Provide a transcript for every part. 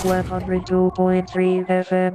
102.3 FM.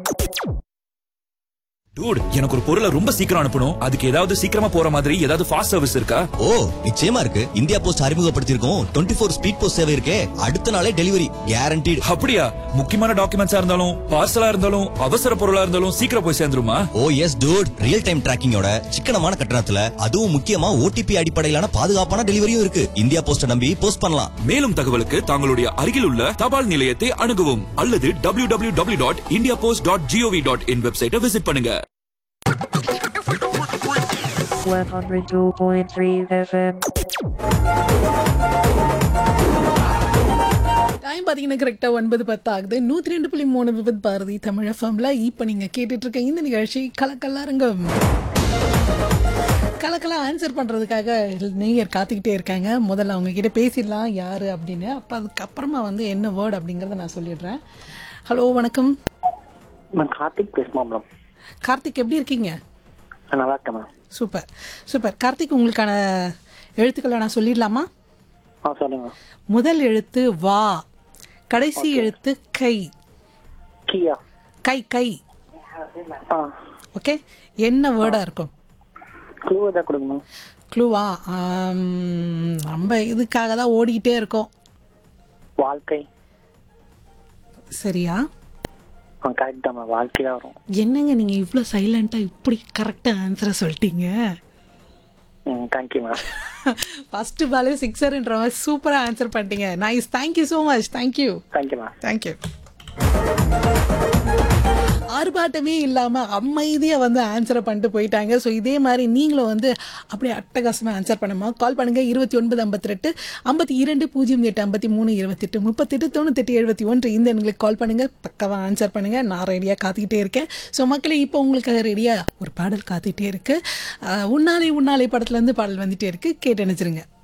Dude எனக்கு ஒரு பொருளை ரொம்ப சீக்கிரம் அனுப்பணும் அதுக்கு ஏதாவது சீக்கிரமா போற மாதிரி ஏதாவது ஃபாஸ்ட் சர்வீஸ் இருக்கா ஓ நிச்சயமா இருக்கு இந்தியா போஸ்ட் அறிமுகப்படுத்தியிருக்கோம் டுவெண்ட்டி ஃபோர் ஸ்பீட் போஸ்ட் சேவை இருக்கே அடுத்த நாளே டெலிவரி கேரண்டீடு அப்படியா முக்கியமான டாக்குமெண்ட்ஸா இருந்தாலும் பார்சலா இருந்தாலும் அவசர பொருளா இருந்தாலும் சீக்கிரம் போய் சேர்ந்துருமா oh yes dude real time டிராக்கிங்கோட சிக்கனமான கட்டணத்துல அதுவும் முக்கியமா ஓடிபி அடிப்படையிலான பாதுகாப்பான டெலிவரியும் இருக்கு இந்தியா போஸ்ட நம்பி போஸ்ட் பண்ணலாம் மேலும் தகவலுக்கு தங்களுடைய அருகில் உள்ள தபால் நிலையத்தை அணுகவும் அல்லது W W W dot India post dot GOV dot in வெப்சைட்டை விசிட் பண்ணுங்க 102.3 FM. டைம் பார்த்தீங்கன்னா கரெக்டாக ஒன்பது பத்து ஆகுது நூற்றி ரெண்டு புள்ளி மூணு விபத் பாரதி தமிழ் எஃப்எம்ல இப்போ நீங்கள் கேட்டுட்டு இருக்க இந்த நிகழ்ச்சி கலக்கல்லாருங்கம் கலக்கெல்லாம் ஆன்சர் பண்ணுறதுக்காக நேயர் காத்துக்கிட்டே இருக்காங்க முதல்ல அவங்க கிட்ட பேசிடலாம் யார் அப்படின்னு அப்போ அதுக்கப்புறமா வந்து என்ன வேர்டு அப்படிங்கிறத நான் சொல்லிடுறேன் ஹலோ வணக்கம் மேம் கார்த்திக் பேசுமா மேம் கார்த்திக் எப்படி இருக்கீங்க நான் நல்லா இருக்கேன் மேம் சூப்பர் சூப்பர் கார்த்திக் உங்களுக்கான எழுத்துக்களை நான் சொல்லிடலாமா ஆ சொல்லுங்க மேம் முதல் எழுத்து வா கடைசி எழுத்து கை கியா கை கை ஆ ஓகே என்ன வேர்டாக இருக்கும் க்ளூ எதாவது கொடுங்க மேம் க்ளூவா நம்ம இதுக்காக தான் ஓடிக்கிட்டே இருக்கோம் வாழ்க்கை சரியா ஆ கரெக்ட் தான் மேம் வாழ்க்கை தான் வரும் என்னங்க நீங்கள் இவ்வளோ சைலண்ட்டாக இப்படி கரெக்டாக ஆன்சரை சொல்லிட்டீங்க ம் தேங்க்யூ மேம் ஃபஸ்ட்டு பாலே சிக்ஸர்ன்ற மாதிரி சூப்பராக ஆன்சர் பண்ணிட்டீங்க nice thank you so much thank you thank you ma'am thank you ஆர்ப்பாட்டமே இல்லாமல் அமைதியாக வந்து ஆன்சரை பண்ணிட்டு போயிட்டாங்க ஸோ இதே மாதிரி நீங்களும் வந்து அப்படியே அட்டகாசமாக ஆன்சர் பண்ணுமா கால் பண்ணுங்கள் இருபத்தி ஒன்பது ஐம்பத்தி ரெண்டு ஐம்பத்தி இரண்டு பூஜ்ஜியம் எட்டு ஐம்பத்தி மூணு இருபத்தெட்டு முப்பத்தெட்டு தொண்ணூத்தெட்டு எழுபத்தி ஒன்று இந்த எங்களுக்கு கால் பண்ணுங்கள் பக்கவாக ஆன்சர் பண்ணுங்கள் நான் ரெடியாக காத்துக்கிட்டே இருக்கேன் ஸோ மக்களே இப்போ உங்களுக்கு ரெடியாக ஒரு பாடல் காத்துக்கிட்டே இருக்குது உன்னாலே உன்னாலே படத்துலேருந்து பாடல் வந்துகிட்டே இருக்குது கேட்டு நினச்சிருங்க